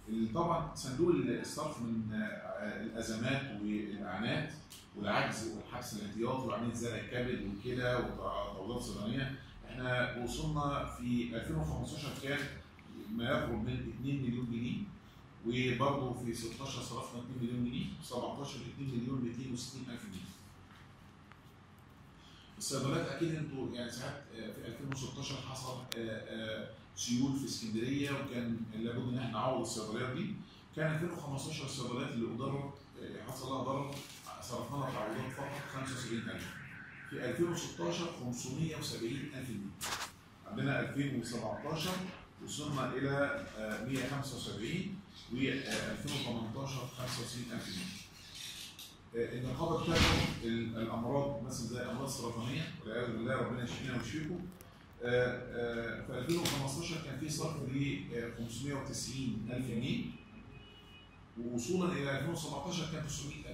طبعا صندوق الصرف من آه، الازمات والاعانات والعجز والحبس الاحتياطي وعمليه زرع الكبد والكلى وتعويضات صيدلانيه احنا وصلنا في 2015 كان ما يقرب من 2 مليون جنيه وبرضه في 16 صرفنا 2 مليون جنيه 17 2 مليون 260 الف جنيه. الصيدليات اكيد انتوا يعني ساعات آه، في 2016 حصل آه، آه، سيول في اسكندريه وكان لابد ان احنا نعوض الصيدليات دي كان 2015 الصيدليات اللي ضرر حصل لها ضرر صرفنا لها تعويضات فقط 75000 في 2016 570000 جنيه عندنا 2017 وصلنا الى آه، 175 و 2018 95000 جنيه آه، النقابه بتاخد ال- الامراض مثلا زي الامراض السرطانيه والعياذ بالله ربنا يشفينا ويشفيكم آه، آه، في 2015 كان في صرف ل 590 الف جنيه ووصولا الى 2017 كان 900000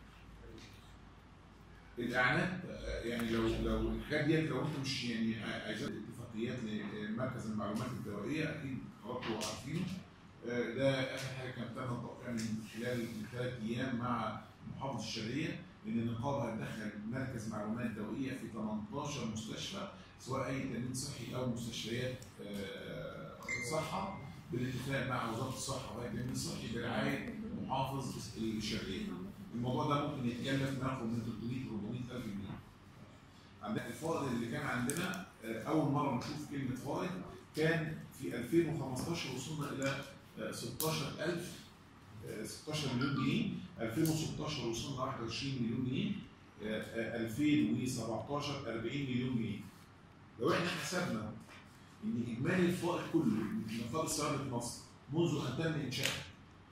الاعلانات آه، يعني لو لو الحاجات ديت لو انتم مش يعني عايزين اتفاقيات لمركز المعلومات الدوائيه اكيد حضراتكم عارفينه آه، ده اخر حاجه كانت تم التوقيع من خلال ثلاث ايام مع محافظ الشرقيه ان النقابه هتدخل مركز معلومات دوائيه في 18 مستشفى سواء اي تامين صحي او مستشفيات آه، صحه بالاتفاق مع وزاره الصحه والتامين الصحي برعايه محافظ الشرقيه. الموضوع ده ممكن يتكلف ناخد من 300 400 الف جنيه. عندنا الفائض اللي كان عندنا آه، اول مره نشوف كلمه فائض كان في 2015 وصلنا الى آه، 16000 آه، 16 مليون جنيه 2016 وصلنا 21 مليون جنيه آه، آه، 2017 40 مليون جنيه لو احنا حسبنا ان اجمالي الفائض كله من نقابه سيارة مصر منذ ان تم انشائها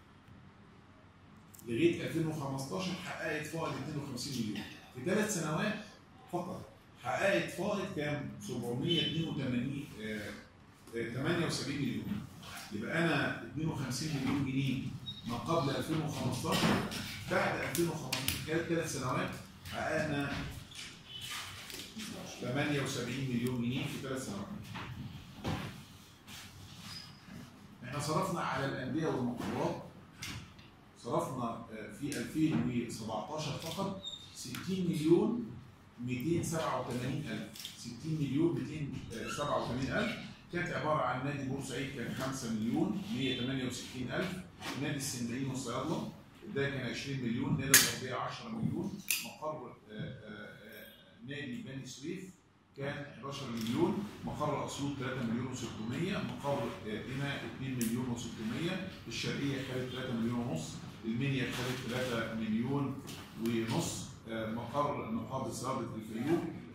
لغايه 2015 حققت فائض 250 مليون في ثلاث سنوات فقط حققت فائض كام 782 آه، آه، 78 مليون يبقى انا 52 مليون جنيه ما قبل 2015 بعد 2015 خلال ثلاث سنوات حققنا 78 مليون جنيه في ثلاث سنوات احنا صرفنا على الانديه والمقرات صرفنا آه، في 2017 فقط 60 مليون 287 ألف 60 مليون 287 ألف كانت عبارة عن نادي بورسعيد كان 5 مليون 168 ألف نادي السندرين والصيادلة ده كان 20 مليون نادي الغربية 10 مليون مقر آه، آه، آه، نادي بني سويف كان 11 مليون مقر اسيوط 3 مليون و600 مقر آه، قنا 2 مليون و600 الشرقيه خدت 3 مليون ونص المنيا خدت 3 مليون ونص آه، مقر نقابه صيادله الفيوم